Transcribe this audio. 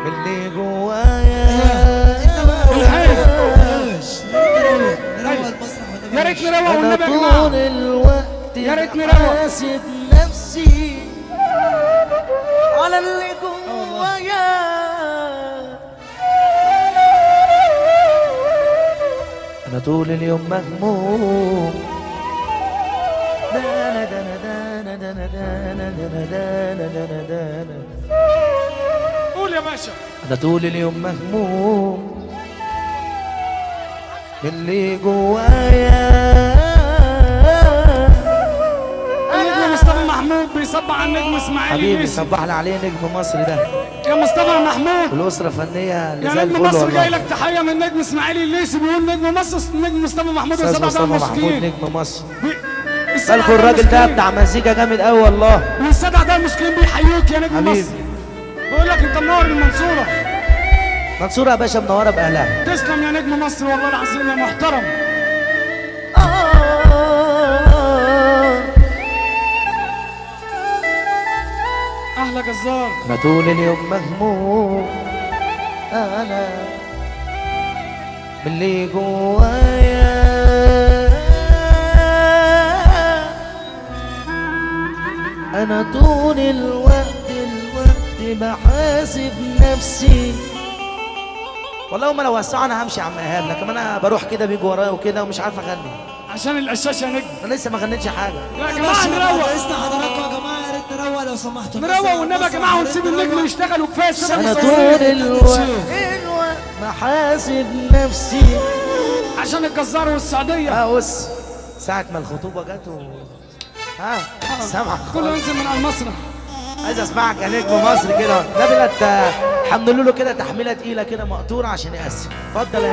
اللي جوايا نروق المسرح والنبي يا ريت نروق انا والنبي يا طول جماعه الوقت يا ريت نروق. حاسب نفسي على اللي جوايا انا طول اليوم مهموم دانا دانا دانا دانا دانا دانا دانا دانا دانا قول يا باشا انا طول اليوم مهموم باللي جوايا النجم مصطفى محمود بيصبح على النجم اسماعيل حبيبي الليثي صبح لي عليه نجم مصر ده يا مصطفى محمود والاسره فنيه اللي يا زي نجم الفل مصر جاي والله لك تحيه من نجم اسماعيل الليثي بيقول نجم مصر نجم مصطفى محمود استاذ بيصبح مصطفى على محمود المسكين نجم مصر بي- السادة بالكم أعداء الراجل ده المسكين. بتاع مزيكا جامد قوي والله والسادة أعداء المسكين بيحيوك يا نجم حبيبي. مصر بيقول لك انت منور المنصوره منصوره يا باشا منوره باهلها تسلم يا نجم مصر والله العظيم يا محترم احلى جزار انا طول اليوم مهموم انا باللي جوايا انا طول الوقت الوقت بحاسب نفسي والله هما لو وسعوا انا همشي يا عم ايهاب لكن انا بروح كده بيجي ورايا وكده ومش عارف اغني عشان القشاش يا نجم انا لسه ما غنيتش حاجه يا جماعه نروق اسمع حضراتكم يا جماعه يا ريت نروق لو سمحتوا نروق والنبي يا جماعه ونسيب النجم يشتغل وكفايه السادة انا المصريين. طول الوقت الوقت بحاسب نفسي عشان الجزار والسعوديه اه بص ساعة ما الخطوبة جت و... ها سامعك كله ينزل من على المسرح عايز اسمعك يا نجم مصر كده نبيلة الحمد لله كده تحميلة تقيلة كده مقطورة عشان يأسر اتفضل يا